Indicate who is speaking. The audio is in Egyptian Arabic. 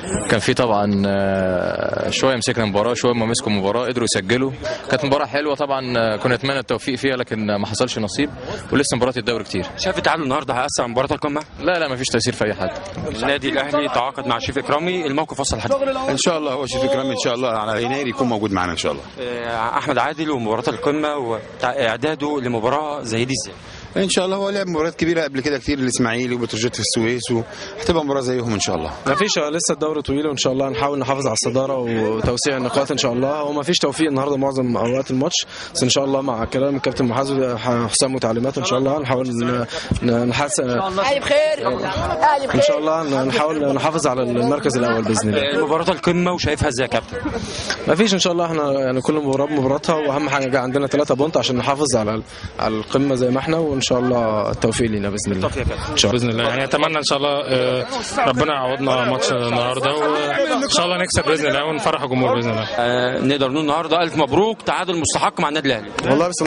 Speaker 1: كان في طبعا آه، شويه مسكنا المباراه شويه ما مسكوا المباراه قدروا يسجلوا كانت مباراه حلوه طبعا آه، كنا نتمنى التوفيق فيها لكن ما حصلش نصيب ولسه مباراه الدوري كتير
Speaker 2: شايف التعادل النهارده هيأثر على مباراه القمه
Speaker 1: لا لا ما فيش تاثير في اي حد
Speaker 2: النادي الاهلي تعاقد مع شريف اكرامي الموقف وصل لحد
Speaker 3: ان شاء الله هو شريف اكرامي ان شاء الله على يناير يكون موجود معانا ان شاء الله
Speaker 2: آه، احمد عادل ومباراه القمه واعداده لمباراه زي دي ازاي
Speaker 3: ان شاء الله هو لعب مباريات كبيره قبل كده كتير الاسماعيلي وبتروجيت في السويس وهتبقى مباراه زيهم ان شاء الله
Speaker 4: ما فيش لسه الدوري طويل وان شاء الله نحاول نحافظ على الصداره وتوسيع النقاط ان شاء الله هو ما فيش توفيق النهارده معظم اوقات الماتش بس ان شاء الله مع كلام الكابتن محمد حسام وتعليماته ان شاء الله نحاول ن- ن- نحسن
Speaker 5: اهلي بخير اهلي
Speaker 4: ان
Speaker 5: بخير
Speaker 4: شاء الله نحاول نحافظ على المركز الاول باذن الله
Speaker 2: آه، مباراه القمه وشايفها ازاي يا كابتن
Speaker 4: ما فيش ان شاء الله احنا يعني كل مباراه بمباراتها واهم حاجه جاء عندنا ثلاثة بونت عشان نحافظ على على القمه زي ما احنا وان شاء الله التوفيق لينا باذن الله ان شاء الله
Speaker 6: باذن الله يعني اتمنى ان شاء الله آه، ربنا يعوضنا ماتش النهارده وان شاء الله نكسب باذن الله ونفرح الجمهور باذن الله
Speaker 2: آه، نقدر نقول النهارده الف مبروك تعادل مستحق مع النادي الاهلي
Speaker 4: والله بس